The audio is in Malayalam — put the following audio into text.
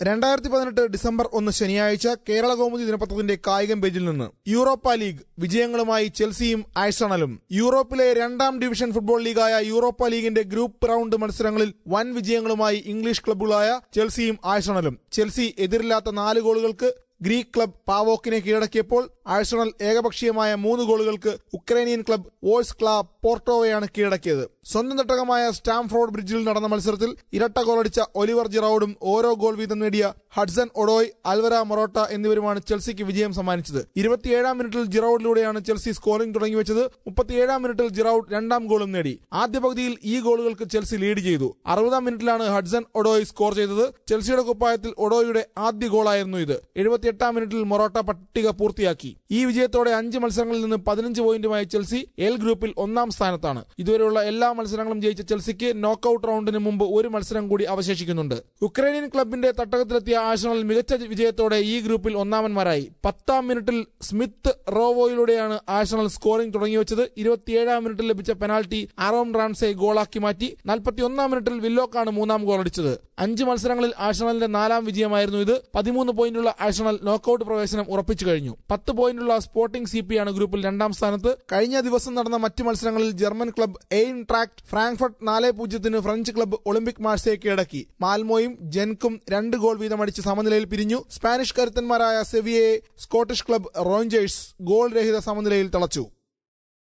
രണ്ടായിരത്തി പതിനെട്ട് ഡിസംബർ ഒന്ന് ശനിയാഴ്ച കേരള കൗമുദി ദിനപത്രത്തിന്റെ കായികം പേജിൽ നിന്ന് യൂറോപ്പ ലീഗ് വിജയങ്ങളുമായി ചെൽസിയും ആഴ്സണലും യൂറോപ്പിലെ രണ്ടാം ഡിവിഷൻ ഫുട്ബോൾ ലീഗായ യൂറോപ്പ ലീഗിന്റെ ഗ്രൂപ്പ് റൗണ്ട് മത്സരങ്ങളിൽ വൻ വിജയങ്ങളുമായി ഇംഗ്ലീഷ് ക്ലബ്ബുകളായ ചെൽസിയും ആഴ്സണലും ചെൽസി എതിരില്ലാത്ത നാല് ഗോളുകൾക്ക് ഗ്രീക്ക് ക്ലബ് പാവോക്കിനെ കീഴടക്കിയപ്പോൾ ആഴ്സണൽ ഏകപക്ഷീയമായ മൂന്ന് ഗോളുകൾക്ക് ഉക്രൈനിയൻ ക്ലബ് വോൾസ് ക്ലാ പോർട്ടോവയാണ് കീഴടക്കിയത് സ്വന്തം തട്ടകമായ സ്റ്റാംഫോർഡ് ബ്രിഡ്ജിൽ നടന്ന മത്സരത്തിൽ ഇരട്ട ഗോളടിച്ച ഒലിവർ ജിറൌഡും ഓരോ ഗോൾ വീതം നേടിയ ഹഡ്സൺ ഒഡോയ് അൽവര മൊറോട്ട എന്നിവരുമാണ് ചെൽസിക്ക് വിജയം സമ്മാനിച്ചത് ഇരുപത്തിയേഴാം മിനിറ്റിൽ ജിറൌഡിലൂടെയാണ് ചെൽസി സ്കോറിംഗ് തുടങ്ങിവെച്ചത് മുപ്പത്തിയേഴാം മിനിറ്റിൽ ജിറൌഡ് രണ്ടാം ഗോളും നേടി ആദ്യ പകുതിയിൽ ഈ ഗോളുകൾക്ക് ചെൽസി ലീഡ് ചെയ്തു അറുപതാം മിനിറ്റിലാണ് ഹഡ്സൺ ഒഡോയ് സ്കോർ ചെയ്തത് ചെൽസിയുടെ കുപ്പായത്തിൽ ഒഡോയുടെ ആദ്യ ഗോളായിരുന്നു ഇത് എഴുപത്തിയെട്ടാം മിനിറ്റിൽ മൊറോട്ട പട്ടിക പൂർത്തിയാക്കി ഈ വിജയത്തോടെ അഞ്ച് മത്സരങ്ങളിൽ നിന്ന് പതിനഞ്ച് പോയിന്റുമായി ചെൽസി എൽ ഗ്രൂപ്പിൽ ഒന്നാം സ്ഥാനത്താണ് ഇതുവരെയുള്ള എല്ലാ മത്സരങ്ങളും ജയിച്ച ചെൽസിക്ക് നോക്കൌട്ട് റൗണ്ടിന് മുമ്പ് ഒരു മത്സരം കൂടി അവശേഷിക്കുന്നുണ്ട് ഉക്രൈനിയൻ ക്ലബിന്റെ തട്ടകത്തിലെത്തിയ ആഴ്സണൽ മികച്ച വിജയത്തോടെ ഈ ഗ്രൂപ്പിൽ ഒന്നാമന്മാരായി പത്താം മിനിറ്റിൽ സ്മിത്ത് റോവോയിലൂടെയാണ് ആഴ്സണൽ സ്കോറിംഗ് തുടങ്ങിവെച്ചത് ഇരുപത്തിയേഴാം മിനിറ്റിൽ ലഭിച്ച പെനാൽറ്റി ആറോം റാൻസെ ഗോളാക്കി മാറ്റി നാൽപ്പത്തിയൊന്നാം മിനിറ്റിൽ വില്ലോക്കാണ് മൂന്നാം ഗോൾ അടിച്ചത് അഞ്ച് മത്സരങ്ങളിൽ ആഴ്സണലിന്റെ നാലാം വിജയമായിരുന്നു ഇത് പതിമൂന്ന് പോയിന്റുള്ള ആഴ്സണൽ നോക്കൌട്ട് പ്രവേശനം ഉറപ്പിച്ചു കഴിഞ്ഞു പത്ത് പോയിന്റുള്ള സ്പോർട്ടിംഗ് സി പി ആണ് ഗ്രൂപ്പിൽ രണ്ടാം സ്ഥാനത്ത് കഴിഞ്ഞ ദിവസം നടന്ന മറ്റ് മത്സരങ്ങളിൽ German club Eintracht Frankfurt നാല് പൂജ്യത്തിന് ഫ്രഞ്ച് ക്ലബ് ഒളിമ്പിക് മാർസയെ കീഴടക്കി മാൽമോയും ജെൻക്കും രണ്ട് ഗോൾ വീതമടിച്ച് സമനിലയിൽ പിരിഞ്ഞു സ്പാനിഷ് കരുത്തന്മാരായ സെവിയയെ സ്കോട്ടിഷ് ക്ലബ് റോഞ്ചേഴ്സ് ഗോൾ രഹിത സമനിലയിൽ തളച്ചു